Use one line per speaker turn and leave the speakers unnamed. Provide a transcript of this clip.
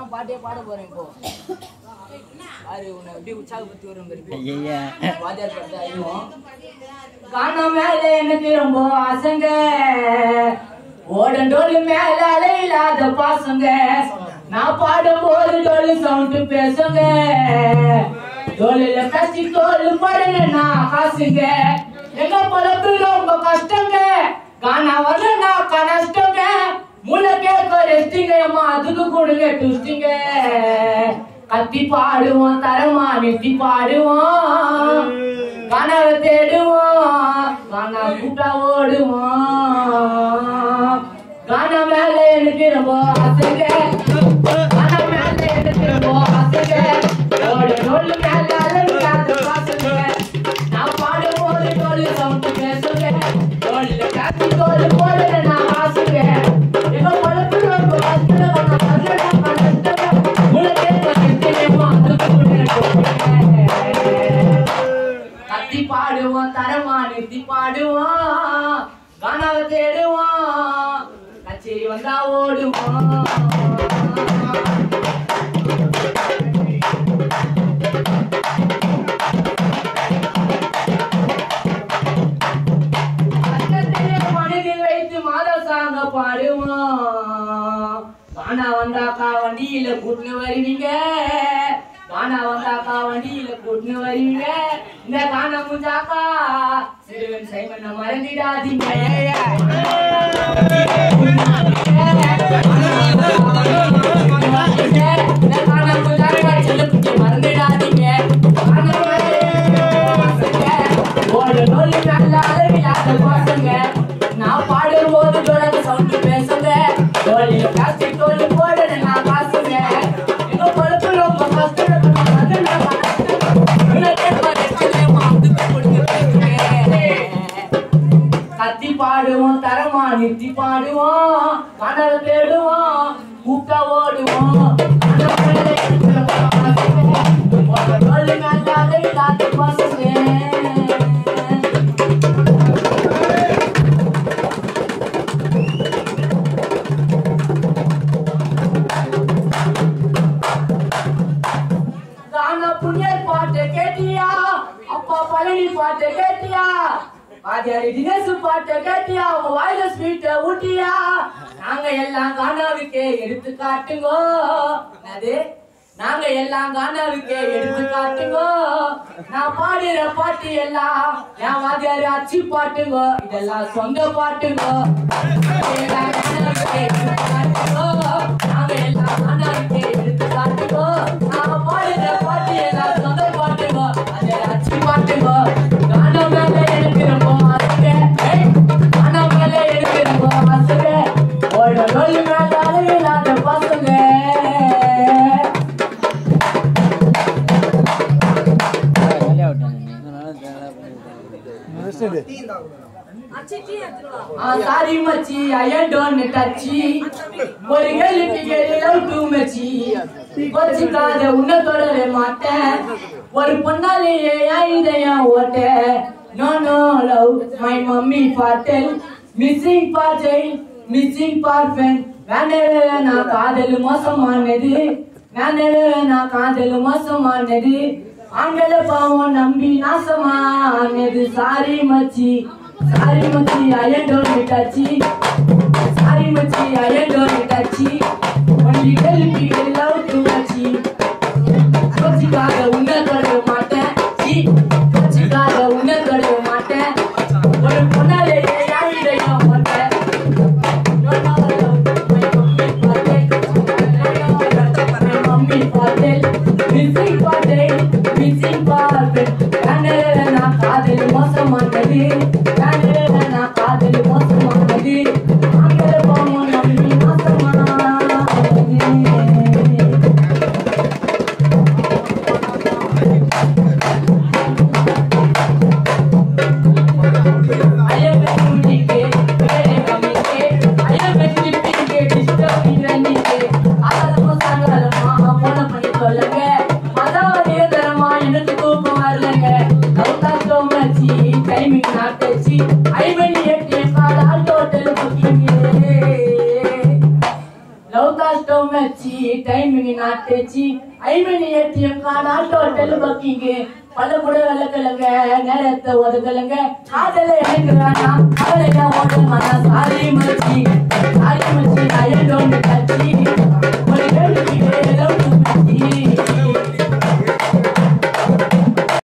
நான் பாட்டே பாட போறேன் இப்போ பாரு உன்னை எப்படி உற்சாகப்படுத்தி வரும் பாரு
ஐயா
வாத்தியார் பாட்டு அறிவோம் காணம் மேல எனக்கு ரொம்ப ஆசைங்க ஓடண்டோல் மேல அலையில்லாத பாசங்க நான் பாடும் போது டோலு சவுண்ட் பேசுங்க டோலில பேசி தோல் படுங்க நான் காசுங்க எங்க பொழப்பு ரொம்ப கஷ்டங்க காணா வரலனா கஷ்டங்க மூளை கேட்க ரெஸ்டிங்க அம்மா அதுக்கு கொடுங்க டுஸ்டிங்க கத்தி பாடுவோம் தரமா நெத்தி பாடுவோம் கனவை தேடுவோம் காணா கூட்டா ஓடுவோம் காண மேல எனக்கு ரொம்ப ஆசைங்க காண மேல எனக்கு ரொம்ப ஆசைங்க ஓடு நோடு மேல அலங்காத பாசங்க நான் பாடும்போது டோலு சவுண்ட் பேசுங்க டோல்ல காத்தி தோல் போடுற நான் ஆசுங்க எங்க பொழப்பு ரொம்ப கஷ்டம் நான் வரலடா கஷ்டம் உனக்கே தெரியுமா கத்தி பாடுவோம் தரமா நிறுத்தி பாடுவோம் கானாவை தேடுவோம் கச்சேரி வந்தா ஓடுவோம் கஷ்டத்திலே மனதில் வைத்து மாத சாங்க பாடுவோம் காணா வந்தாக்கா வண்டியில கூட்டுன்னு வருவீங்க காணா வந்தாக்கா வண்டியில கூட்டுன்னு வருவீங்க இந்த காண முஞ்சாக்கா சிறுவன் சைமனை மறந்திடாதீங்க இந்த காண முஞ்சாக்கா செல்லுக்குட்டி மறந்துடாதீங்க ஓடு நொல்லி நல்ல அளவில்லாத பசங்க நான் பாடும்போது தொடர்ந்து சவுண்ட் பேசுங்க தோழில பிளாஸ்டிக் தோல் போடு நான் காசுங்க எங்க பொழுப்பு ரொம்ப கஷ்டம் அது நான் கஷ்டம். உனக்கு எப்ப ரெச்சலையுமா அதுக்கு கொடுங்க பேசுங்க. கத்தி பாடுவோம் தரமா நிறுத்தி பாடுவோம் கடல் தேடுவோம் கூப்பிட்டா ஓடுவோம் பசங்க கானா புண்ணியர் பாட்டு கேட்டியா அப்பா பழனி பாட்டு கேட்டியா வாத்தியாரி தினேசு பாட்டு கேட்டியா உங்க வாயில ஸ்வீட்ட ஊட்டியா நாங்க எல்லாம் கானாவுக்கே எடுத்து காட்டுங்கோ அது நாங்க எல்லாம் கானாவுக்கே எடுத்து காட்டுங்கோ நான் பாடுற பாட்டு எல்லாம் என் வாத்தியாரு அச்சு பாட்டுங்கோ இதெல்லாம் சொந்த பாட்டுங்கோ நாங்க எல்லாம் கானாவுக்கே எடுத்து காட்டுங்கோ நாங்க எல்லாம் கானாவுக்கே எடுத்து காட்டுங்கோ நாம பாடுற பாட்டு எல்லாம் சொந்த பாட்டுங்கோ அது அச்சு பாட்டுங்கோ கானா மேல எனக்கு ரொம்ப ஆசைங்க ஏய், கானா மேல எனக்கு ரொம்ப ஆசைங்க ஓட நொல்லி மேல அழகில்லாத பசங்க ஆ சாரி மச்சி ஐ டோன்ட் டச் ஒரு கேள்வி கேள்வி லவ் டு மச்சி கோச்சிக்காத உன்னை தொடர மாட்டேன் ஒரு பொண்ணாலேயே என் இதயம் ஓட்ட no no love my mummy bottle missing பாட்டை மிஸ்ஸிங் பார்ப்பேன் வேண்டவே நான் காதல் மோசமானது வேண்டவே நான் காதல் மோசமானது ஆண்கள பாவம் நம்பி நாசமானது சாரி மச்சி சாரி மச்சி ஐயண்டோர் விட்டாச்சி சாரி மச்சி ஐயண்டோர் விட்டாச்சி ஒன்லி கல்வி லவ் டு மச்சி கோச்சிக்காக உன்னை தொடர மாட்டேன் சீ, கோச்சிக்காக உன்னை தொடர மாட்டேன் ஒரு பொண்ணாலே என் இதயம் மாட்டேன் No, no, no, my mummy பாட்டேன். My mummy பாட்டேன். Missing பாட்டேன். Missing பாட்டேன். வேண்டவே நான் காதல் மோசமானது வேண்டவே நான் காதல் மோசமானது ஆண்களை பாவம் நம்பி மோசமானது லவ் காஸ்டோ மச்சி மச்சி டைமிங் நாட்டுச்சு ஐமணி ஏடிஎம் கார்டு ஆட்டோ டெல் பக்கிங் பல கூட விளக்கலங்க நேரத்தை ஒதுக்கலங்க காதல எனக்கு வேணாம் அவளையா ஓட மாட்டா சாரி மச்சி சாரி மச்சி நான் ஏன்